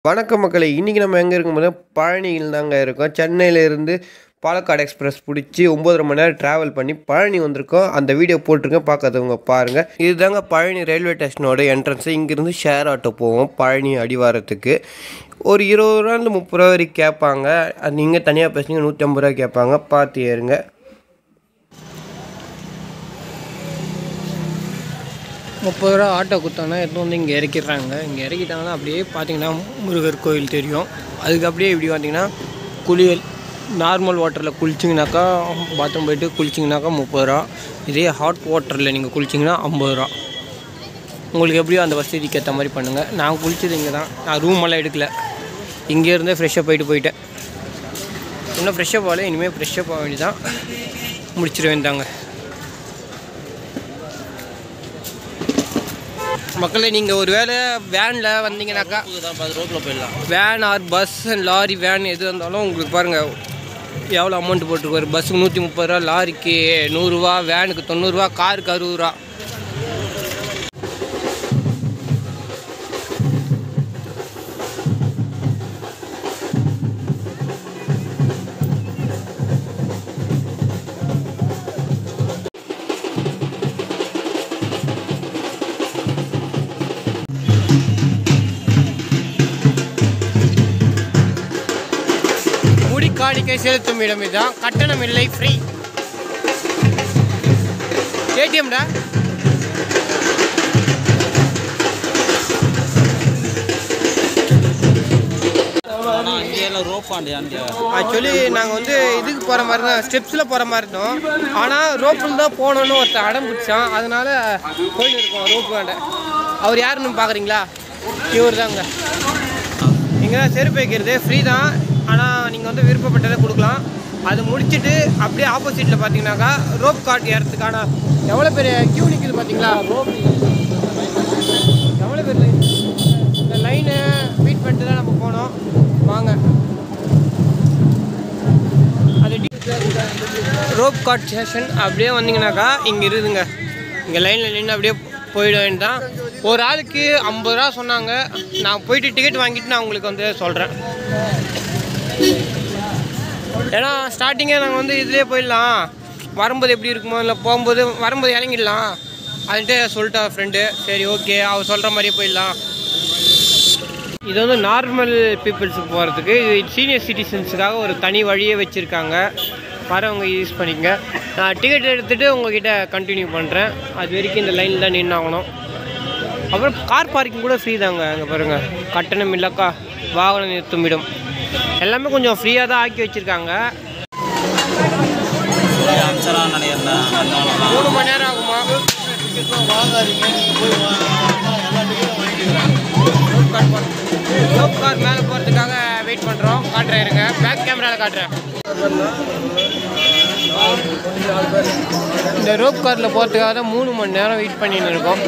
வணக்கம் மக்களே இன்றைக்கி நம்ம எங்கே இருக்கும்போது பழனியில் தாங்க இருக்கோம் சென்னையிலேருந்து பாலக்காடு எக்ஸ்பிரஸ் பிடிச்சி ஒம்பதரை மணி நேரம் ட்ராவல் பண்ணி பழனி வந்திருக்கோம் அந்த வீடியோ போட்டிருக்கேன் பார்க்காதவங்க பாருங்கள் இதுதாங்க பழனி ரயில்வே ஸ்டேஷனோட என்ட்ரன்ஸு இங்கேருந்து ஷேர் ஆட்டோ போவோம் பழனி அடிவாரத்துக்கு ஒரு இருபது ரூபாந்து முப்பது ரூபா வரைக்கும் கேட்பாங்க அது நீங்கள் தனியாக பேசுனீங்க நூற்றி ஐம்பது ரூபா கேட்பாங்க பார்த்து ஏறுங்க முப்பது ரூபா ஆட்டோ கொடுத்தாங்கன்னா எடுத்து வந்து இங்கே இறக்கிடுறாங்க இங்கே இறக்கிட்டாங்கன்னா அப்படியே பார்த்தீங்கன்னா முருகர் கோயில் தெரியும் அதுக்கு அப்படியே இப்படி பார்த்தீங்கன்னா குளியல் நார்மல் வாட்டரில் குளிச்சிங்கனாக்கா பாத்ரூம் போயிட்டு குளிச்சிங்கனாக்கா முப்பது ரூபா இதே ஹாட் வாட்டரில் நீங்கள் குளிச்சிங்கன்னா ஐம்பது ரூபா உங்களுக்கு எப்படியோ அந்த வசதிக்கு ஏற்ற மாதிரி பண்ணுங்கள் நான் குளிச்சது இங்கே தான் நான் ரூம் எல்லாம் எடுக்கல இங்கே இருந்தே ஃப்ரெஷ்ஷாக போயிட்டு போயிட்டேன் இன்னும் ஃப்ரெஷ்ஷாக போகல இனிமேல் ஃப்ரெஷ்ஷாக போக வேண்டியதான் முடிச்சிட வேண்டாங்க மக்களே நீங்கள் ஒரு வேளை வேனில் வந்தீங்கன்னாக்கா ரோட்டில் போயிடலாம் van or bus lorry van எது இருந்தாலும் உங்களுக்கு பாருங்கள் எவ்வளோ அமௌண்ட் போட்டிருக்காரு பஸ்ஸுக்கு நூற்றி முப்பது ரூபா லாரிக்கு நூறுரூவா வேனுக்கு தொண்ணூறுரூவா காருக்கு அறுபது ரூபா முடி காணிக்கை செலுத்தும் இடம் இதுதான் கட்டணம் இல்லை ஃப்ரீ ஏடிஎம்டா ஆனால் அங்கேயெல்லாம் ரோப்பாண்டி அங்கே ஆக்சுவலி நாங்கள் வந்து இதுக்கு போகிற மாதிரி தான் ஸ்டெப்ஸில் போகிற மாதிரி இருந்தோம் ஆனால் ரோப்பில் தான் போகணுன்னு ஒருத்தன் அடம் பிடிச்சான் அதனால போயின்னு இருக்கோம் ரோப்பு வேண்ட அவர் யாருன்னு பார்க்குறீங்களா இவர் தாங்க இங்கே தான் செருப்பு வைக்கிறது ஃப்ரீ தான் ஆனால் நீங்கள் வந்து விருப்பப்பட்டதை கொடுக்கலாம் அது முடிச்சுட்டு அப்படியே ஆப்போசிட்டில் பார்த்தீங்கன்னாக்கா ரோப் கார்ட் ஏறதுக்கான எவ்வளோ பெரிய கியூ நிற்குது பார்த்தீங்களா ரோப் எவ்வளோ பேர் லைன் இந்த லைனை மீட் பண்ணிட்டு தான் நம்ம போனோம் வாங்க அது ரோப் கார்ட் ஸ்டேஷன் அப்படியே வந்தீங்கன்னாக்கா இங்கே இருக்குதுங்க இங்கே லைனில் நின்று அப்படியே போயிட வேண்டாம் ஒரு ஆளுக்கு ஐம்பது ரூபா சொன்னாங்க நான் போயிட்டு டிக்கெட் வாங்கிட்டு நான் உங்களுக்கு வந்து சொல்கிறேன் ஏன்னா ஸ்டார்டிங்கே நாங்கள் வந்து இதுலேயே போயிடலாம் வரும்போது எப்படி இருக்குமோ இல்லை போகும்போது வரும்போது இறங்கிடலாம் அதுன்ட்டு சொல்லிட்டா ஃப்ரெண்டு சரி ஓகே அவர் சொல்கிற மாதிரியே போயிடலாம் இது வந்து நார்மல் பீப்புள்ஸுக்கு போகிறதுக்கு இது சீனியர் சிட்டிசன்ஸுக்காக ஒரு தனி வழியே வச்சுருக்காங்க வரவங்க யூஸ் பண்ணிக்கங்க நான் டிக்கெட் எடுத்துகிட்டு உங்ககிட்ட கண்டினியூ பண்ணுறேன் அது வரைக்கும் இந்த லைனில் தான் நின்று ஆகணும் அப்புறம் கார் பார்க்கிங் கூட ஃப்ரீ தாங்க அங்கே பாருங்கள் கட்டணம் இல்லைக்கா வாகனம் நிறுத்தும் இடம் எல்லாமே கொஞ்சம் ஃப்ரீயாக தான் ஆக்கி வச்சுருக்காங்க அம்சரான்னு நினைக்கிறேன் மூணு மணி நேரம் ஆகுமா ரோப் கார் மேலே போகிறதுக்காக வெயிட் பண்ணுறோம் காட்டுறேன் இருங்க பேக் கேமராவில் காட்டுறேன் இந்த ரோப் காரில் போகிறதுக்காக தான் மூணு மணி நேரம் வெயிட் பண்ணின்னு இருக்கோம்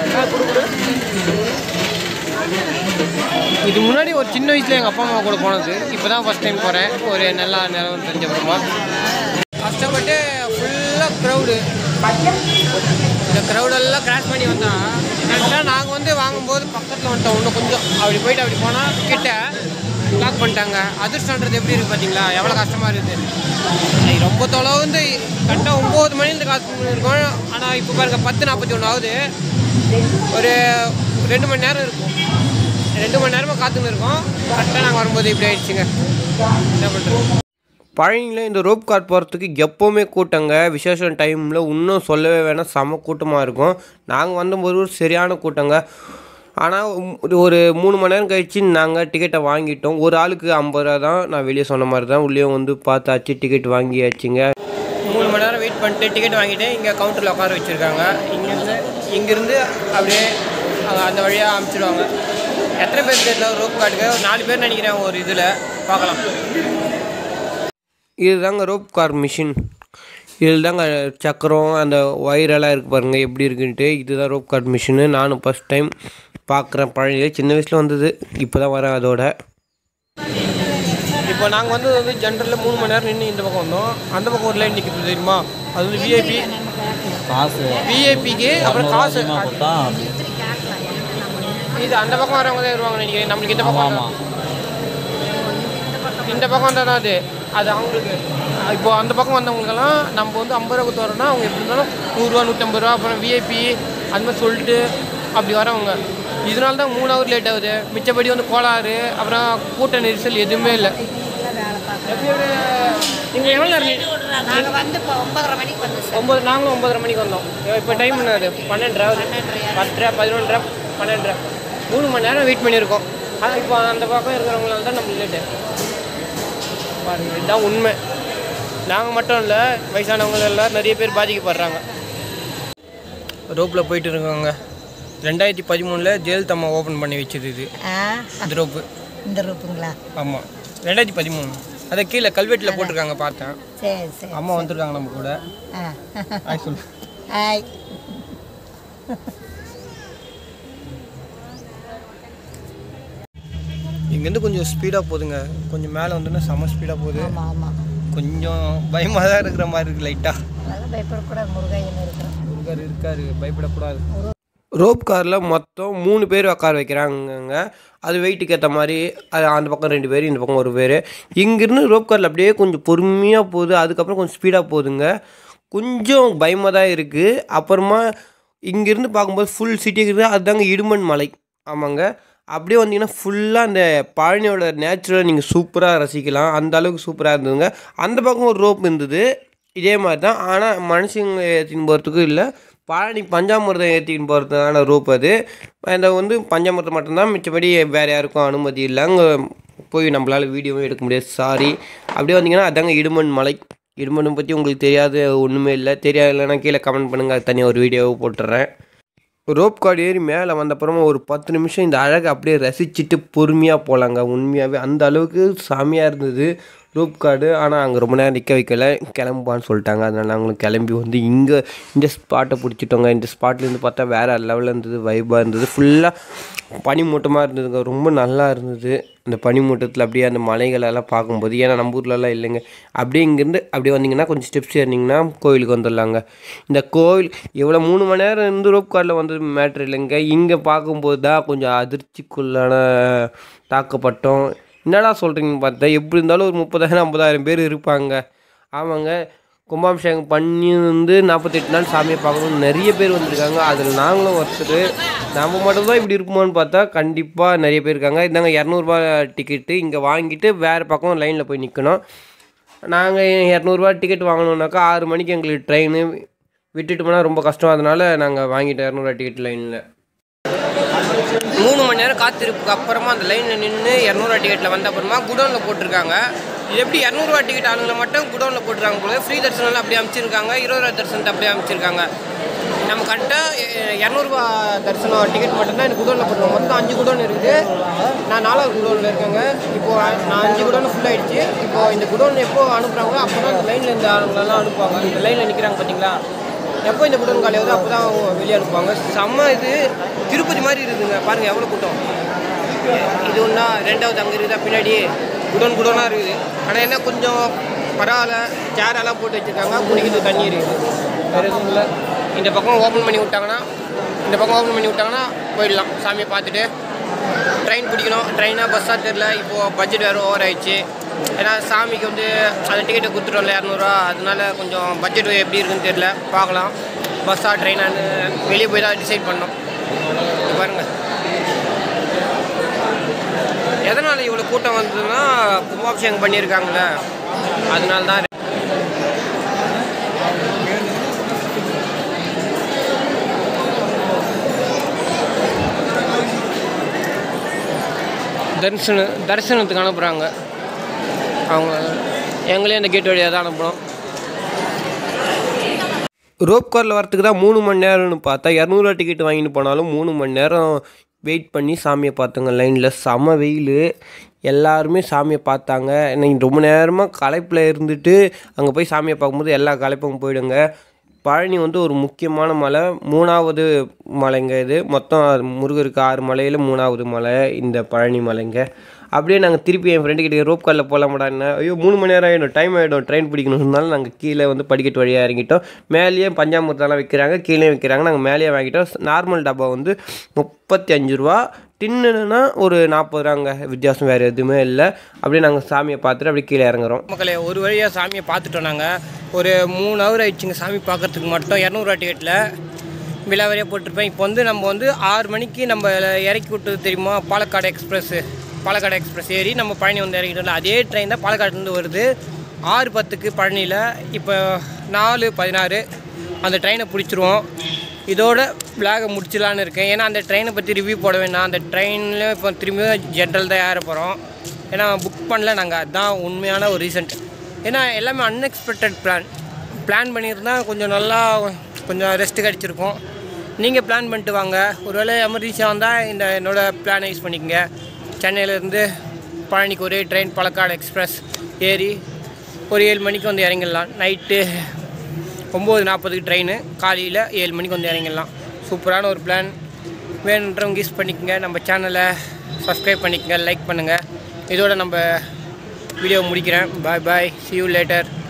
இது முன்னாடி ஒரு சின்ன வயசில் எங்கள் அப்பா அம்மா கூட போனது இப்போ தான் ஃபஸ்ட் டைம் போகிறேன் ஒரு நல்லா நிலவரம் தெரிஞ்ச கஷ்டப்பட்டு ஃபுல்லாக க்ரௌடு இந்த க்ரௌடெல்லாம் கிராஸ் பண்ணி வந்தா கரெக்டாக நாங்கள் வந்து வாங்கும்போது பக்கத்தில் வந்துட்டோம் இன்னும் கொஞ்சம் அப்படி போயிட்டு அப்படி போனால் கிட்ட லாக் பண்ணிட்டாங்க அதிர்ஷ்டன்றது எப்படி இருக்குது பார்த்தீங்களா எவ்வளோ கஷ்டமாக இருக்குது அது ரொம்ப தொலைவு வந்து கரெக்டாக ஒம்பது மணிலேருந்து காசு இருக்கும் ஆனால் இப்போ பாருங்க பத்து நாற்பத்தி ஒன்று ஆகுது ஒரு ரெண்டு மணி நேரம் இருக்கும் ரெண்டு மணி நேரமாக காத்துன்னு இருக்கோம் கரெக்டாக நாங்கள் வரும்போது இப்படி ஆயிடுச்சுங்க என்ன பண்ணுறது பழனியில் இந்த ரோப் கார் போகிறதுக்கு எப்போவுமே கூட்டங்க விசேஷம் டைமில் இன்னும் சொல்லவே வேணாம் செம கூட்டமாக இருக்கும் நாங்கள் வந்தபோது ஒரு சரியான கூட்டங்க ஆனால் ஒரு மூணு மணி நேரம் கழிச்சு நாங்கள் டிக்கெட்டை வாங்கிட்டோம் ஒரு ஆளுக்கு ஐம்பது ரூபா தான் நான் வெளியே சொன்ன மாதிரி தான் உள்ளே வந்து பார்த்தாச்சு டிக்கெட் வாங்கியாச்சுங்க மூணு மணி நேரம் வெயிட் பண்ணிட்டு டிக்கெட் வாங்கிட்டு இங்கே கவுண்டரில் உட்கார வச்சுருக்காங்க இங்கேருந்து இங்கேருந்து அப்படியே அங்க அந்த வழியாக அனுப்பிச்சிடுவாங்க எத்தனை பேர் தெரியல ரோப் கார்டுக்கு ஒரு நாலு பேர் நினைக்கிறேன் ஒரு இதில் பார்க்கலாம் இதுதாங்க ரோப் கார் மிஷின் இதில் தாங்க சக்கரம் அந்த ஒயரெல்லாம் இருக்குது பாருங்கள் எப்படி இருக்குன்ட்டு இதுதான் ரோப் கார் மிஷினு நானும் ஃபஸ்ட் டைம் பார்க்குறேன் பழனியில் சின்ன வயசில் வந்தது இப்போ தான் வரேன் அதோட இப்போ நாங்கள் வந்து வந்து ஜென்ரலில் மூணு மணி நேரம் நின்று இந்த பக்கம் வந்தோம் அந்த பக்கம் ஒரு லைன் நிற்கிது தெரியுமா அது வந்து விஐபி காசு விஐபிக்கு அப்புறம் காசு அதிகமாக கொடுத்தா இது அந்த பக்கம் வரவங்க தான் வருவாங்க நினைக்கிறேன் நம்மளுக்கு இந்த பக்கம் ஆமாம் இந்த பக்கம் வந்தால் தான் அது அது அவங்களுக்கு இப்போ அந்த பக்கம் வந்தவங்களுக்கெல்லாம் நம்ம வந்து ஐம்பது ரூபா கொடுத்து வரோம்னா அவங்க எப்படி இருந்தாலும் நூறுரூவா நூற்றம்பது ரூபா அப்புறம் விஐபி அந்த மாதிரி சொல்லிட்டு அப்படி வரவங்க இதனால தான் மூணு ஹவர் லேட் ஆகுது மிச்சப்படி வந்து கோளாறு அப்புறம் கூட்ட நெரிசல் எதுவுமே இல்லை நீங்கள் எவ்வளோ நேரம் நாங்கள் வந்து இப்போ ஒன்பதரை மணிக்கு வந்து சார் ஒம்பது நாங்களும் ஒம்பதரை மணிக்கு வந்தோம் இப்போ டைம் என்னது பன்னெண்டரை ஆகுது பத்தரை பதினொன்றரை பன்னெண்டரை மூணு மணி நேரம் வெயிட் பண்ணியிருக்கோம் ஆனால் இப்போ அந்த பக்கம் இருக்கிறவங்களால தான் நம்ம லேட்டு பாருங்க இதுதான் உண்மை நாங்கள் மட்டும் இல்லை வயசானவங்க எல்லாம் நிறைய பேர் பாதிக்கப்படுறாங்க ரோப்பில் போயிட்டு இருக்காங்க ரெண்டாயிரத்தி பதிமூணில் ஜெயலலிதா ஓப்பன் பண்ணி வச்சது இது ஆ இந்த ரோப்பு இந்த ரூப்புங்களா ஆமாம் ரெண்டாயிரத்தி பதிமூணு அதை கீழே கல்வெட்டில் போட்டிருக்காங்க பார்த்தேன் சரி சரி அம்மா வந்திருக்காங்க நம்ம கூட ஆ ஆய் சொல்லு ஹாய் இங்கேருந்து கொஞ்சம் ஸ்பீடாக போகுதுங்க கொஞ்சம் மேலே வந்துன்னா செம ஸ்பீடாக போகுது ஆமாம் ஆமாம் கொஞ்சம் பயமாக தான் இருக்கிற மாதிரி இருக்குது லைட்டாக அதெல்லாம் பயப்படக்கூடாது முருகையன் இருக்கிறோம் இருக்காரு இருக்காரு பயப்படக்கூடாது ரோப் காரில் மொத்தம் மூணு பேர் உட்கார வைக்கிறாங்கங்க அது வெயிட்டுக்கு ஏற்ற மாதிரி அது அந்த பக்கம் ரெண்டு பேர் இந்த பக்கம் ஒரு பேர் இங்கேருந்து ரோப் காரில் அப்படியே கொஞ்சம் பொறுமையாக போகுது அதுக்கப்புறம் கொஞ்சம் ஸ்பீடாக போகுதுங்க கொஞ்சம் பயமாக தான் இருக்குது அப்புறமா இங்கேருந்து பார்க்கும்போது ஃபுல் சிட்டி இருக்குது அதுதாங்க இடுமன் மலை ஆமாங்க அப்படியே வந்தீங்கன்னா ஃபுல்லாக அந்த பழனியோட நேச்சுரலை நீங்கள் சூப்பராக ரசிக்கலாம் அந்த அளவுக்கு சூப்பராக இருந்ததுங்க அந்த பக்கம் ஒரு ரோப் இருந்தது இதே மாதிரி தான் ஆனால் மனுஷங்க ஏற்றின்னு போகிறதுக்கும் இல்லை பழனி பஞ்சாமிர்தம் ஏற்றின்னு போகிறதுக்கான ரோப் அது அந்த வந்து பஞ்சாமிர்தம் மட்டும்தான் மிச்சபடி வேறு யாருக்கும் அனுமதி இல்லை அங்கே போய் நம்மளால் வீடியோவும் எடுக்க முடியாது சாரி அப்படியே வந்தீங்கன்னா அதாங்க இடுமன் மலை இடுமனை பற்றி உங்களுக்கு தெரியாது ஒன்றுமே இல்லை தெரியாது இல்லைன்னா கீழே கமெண்ட் பண்ணுங்கள் அது தனியாக ஒரு வீடியோவை போட்டுறேன் ரோப் கார்டு ஏறி மேலே வந்தப்புறமா ஒரு பத்து நிமிஷம் இந்த அழகை அப்படியே ரசிச்சுட்டு பொறுமையாக போகலாங்க உண்மையாகவே அந்த அளவுக்கு செமையாக இருந்தது ரோப் கார்டு ஆனால் அங்கே ரொம்ப நேரம் நிற்க வைக்கல கிளம்புவான்னு சொல்லிட்டாங்க அதனால் நாங்களும் கிளம்பி வந்து இங்கே இந்த ஸ்பாட்டை பிடிச்சிட்டோங்க இந்த ஸ்பாட்லேருந்து பார்த்தா வேறு லெவலில் இருந்தது வைபாக இருந்தது ஃபுல்லாக பனிமூட்டமாக இருந்ததுங்க ரொம்ப நல்லா இருந்தது அந்த பனிமூட்டத்தில் அப்படியே அந்த மலைகளெல்லாம் பார்க்கும்போது ஏன்னா நம்ம ஊர்லலாம் இல்லைங்க அப்படியே இங்கேருந்து அப்படியே வந்தீங்கன்னா கொஞ்சம் ஸ்டெப்ஸ் ஏறினீங்கன்னா கோயிலுக்கு வந்துடலாங்க இந்த கோயில் இவ்வளோ மூணு மணி நேரம் இருந்து ரோப் கார்டில் வந்தது மேட்ரு இல்லைங்க இங்கே பார்க்கும்போது தான் கொஞ்சம் அதிர்ச்சிக்குள்ளான தாக்கப்பட்டோம் என்னடா சொல்கிறீங்கன்னு பார்த்தா எப்படி இருந்தாலும் ஒரு முப்பதாயிரம் ஐம்பதாயிரம் பேர் இருப்பாங்க ஆமாங்க கும்பாபிஷேகம் பண்ணி வந்து நாற்பத்தெட்டு நாள் சாமியை பார்க்கணும் நிறைய பேர் வந்திருக்காங்க அதில் நாங்களும் ஒருத்தர் நம்ம மட்டும்தான் இப்படி இருப்போமான்னு பார்த்தா கண்டிப்பாக நிறைய பேர் இருக்காங்க இந்தாங்க இரநூறுபா டிக்கெட்டு இங்கே வாங்கிட்டு வேறு பக்கம் லைனில் போய் நிற்கணும் நாங்கள் இரநூறுபா டிக்கெட் வாங்கணுன்னாக்கா ஆறு மணிக்கு எங்களுக்கு ட்ரெயின் விட்டுட்டு போனால் ரொம்ப கஷ்டம் அதனால் நாங்கள் வாங்கிட்டோம் இரநூறுவா டிக்கெட் லைனில் மூணு மணி நேரம் காத்திருப்புக்கு அப்புறமா அந்த லைனில் நின்று இரநூறுவா டிக்கெட்டில் வந்த அப்புறமா குடோனில் போட்டிருக்காங்க இது எப்படி இரநூறுவா டிக்கெட் ஆளுங்களை மட்டும் குடோனில் போட்டிருக்காங்க போல ஃப்ரீ தரிசனம் அப்படியே அமைச்சிருக்காங்க இருபது ரூபா தரிசனத்தை அப்படியே அமைச்சிருக்காங்க நம்ம கரெக்டாக இரநூறுபா தரிசனம் டிக்கெட் மட்டும்தான் எனக்கு குடோனில் போட்டுருவோம் மொத்தம் அஞ்சு குடோன் இருக்குது நான் நாலாவது குடோனில் இருக்கேங்க இப்போது நான் அஞ்சு குடோன் ஃபுல் ஆயிடுச்சு இப்போ இந்த குடோன் எப்போ அனுப்புகிறாங்களோ அப்போ தான் இந்த லைனில் இந்த ஆளுங்களெல்லாம் அனுப்புவாங்க இந்த லைனில் நிற்கிறாங்க பார்த்தீங்களா எப்போ இந்த குடோன் காலி ஆகுதோ அப்போ தான் அவங்க வெளியே அனுப்புவாங்க செம்ம இது திருப்பதி மாதிரி இருக்குதுங்க பாருங்கள் எவ்வளோ கூட்டம் இது ஒன்றா ரெண்டாவது அங்கே இருக்குதா பின்னாடி குடோன் குடோனாக இருக்குது ஆனால் என்ன கொஞ்சம் பரவாயில்ல சேரெல்லாம் போட்டு வச்சுருக்காங்க குடிக்கிறது தண்ணி இருக்குது வேறு எதுவும் இல்லை இந்த பக்கம் ஓப்பன் பண்ணி விட்டாங்கன்னா இந்த பக்கம் ஓப்பன் பண்ணி விட்டாங்கன்னா போயிடலாம் சாமியை பார்த்துட்டு ட்ரெயின் பிடிக்கணும் ட்ரெயினாக பஸ்ஸாக தெரில இப்போது பட்ஜெட் வேறு ஓவர் ஆயிடுச்சு ஏன்னா சாமிக்கு வந்து அந்த டிக்கெட்டை கொடுத்துட்டோம்ல இரநூறுவா அதனால கொஞ்சம் பட்ஜெட் எப்படி இருக்குன்னு தெரில பார்க்கலாம் பஸ்ஸாக ட்ரெயினான்னு வெளியே போய் தான் டிசைட் பண்ணோம் இங்க பாருங்க எதனால் இவ்வளோ கூட்டம் வந்ததுன்னா கும்பாபிஷேகம் பண்ணியிருக்காங்களே அதனால தான் தரிசன தரிசனத்துக்கு அனுப்புகிறாங்க அவங்க எங்களையும் அந்த கேட் வழியாக தான் அனுப்பணும் ரோப் காரில் வரத்துக்கு தான் மூணு மணி நேரம்னு பார்த்தா இரநூறுவா டிக்கெட் வாங்கிட்டு போனாலும் மூணு மணி நேரம் வெயிட் பண்ணி சாமியை பார்த்தோங்க லைனில் செம வெயில் எல்லாருமே சாமியை பார்த்தாங்க இன்னைக்கு ரொம்ப நேரமாக களைப்பில் இருந்துட்டு அங்கே போய் சாமியை பார்க்கும்போது எல்லா களைப்பும் போயிடுங்க பழனி வந்து ஒரு முக்கியமான மலை மூணாவது மலைங்க இது மொத்தம் முருகருக்கு ஆறு மலையில் மூணாவது மலை இந்த பழனி மலைங்க அப்படியே நாங்கள் திருப்பி என் ஃப்ரெண்டு கிட்ட ரோப் காரில் போகலாமடான்னு ஐயோ மூணு மணி நேரம் ஆகிடும் டைம் ஆகிடும் ட்ரெயின் பிடிக்கணும்னால நாங்கள் கீழே வந்து படிக்கட்டு வழியாக இறங்கிட்டோம் மேலேயே பஞ்சாமிர்தம்லாம் விற்கிறாங்க கீழே விற்கிறாங்க நாங்கள் மேலேயே வாங்கிட்டோம் நார்மல் டப்பா வந்து முப்பத்தி அஞ்சு ரூபா டின்னுனா ஒரு நாற்பது ரூபாங்க வித்தியாசம் வேறு எதுவுமே இல்லை அப்படியே நாங்கள் சாமியை பார்த்துட்டு அப்படியே கீழே இறங்குறோம் மக்களே ஒரு வழியாக சாமியை பார்த்துட்டோம் நாங்கள் ஒரு மூணு ஹவர் ஆயிடுச்சுங்க சாமி பார்க்கறதுக்கு மட்டும் இரநூறுவா டிக்கெட்டில் விலாவரியாக போட்டிருப்பேன் இப்போ வந்து நம்ம வந்து ஆறு மணிக்கு நம்ம இறக்கி விட்டது தெரியுமா பாலக்காடு எக்ஸ்பிரஸ்ஸு பாலக்காடு எக்ஸ்பிரஸ் ஏறி நம்ம பழனி வந்து இறங்கிட்டோம் அதே ட்ரெயின் தான் பாலக்காடுலேருந்து வருது ஆறு பத்துக்கு பழனியில் இப்போ நாலு பதினாறு அந்த ட்ரெயினை பிடிச்சிருவோம் இதோட விலாக முடிச்சிடலான்னு இருக்கேன் ஏன்னா அந்த ட்ரெயினை பற்றி ரிவ்யூ போட வேணாம் அந்த ட்ரெயினில் இப்போ திரும்பியும் ஜென்ரல் தான் ஏற போகிறோம் ஏன்னா புக் பண்ணல நாங்கள் அதுதான் உண்மையான ஒரு ரீசன்ட் ஏன்னா எல்லாமே அன்எக்ஸ்பெக்டட் பிளான் பிளான் பண்ணியிருந்தா கொஞ்சம் நல்லா கொஞ்சம் ரெஸ்ட் கிடச்சிருக்கும் நீங்கள் பிளான் பண்ணிட்டு வாங்க ஒருவேளை எமர்ஜென்சியாக வந்தால் இந்த என்னோட பிளானை யூஸ் பண்ணிக்கங்க சென்னையிலேருந்து பழனிக்கு ஒரே ட்ரெயின் பாலக்காடு எக்ஸ்பிரஸ் ஏறி ஒரு ஏழு மணிக்கு வந்து இறங்கிடலாம் நைட்டு ஒம்பது நாற்பதுக்கு ட்ரெயின் காலையில் ஏழு மணிக்கு வந்து இறங்கிடலாம் சூப்பரான ஒரு பிளான் வேணுன்றவங்க யூஸ் பண்ணிக்கங்க நம்ம சேனலை சப்ஸ்கிரைப் பண்ணிக்கங்க லைக் பண்ணுங்கள் இதோட நம்ம வீடியோ முடிக்கிறேன் பாய் பாய் see you later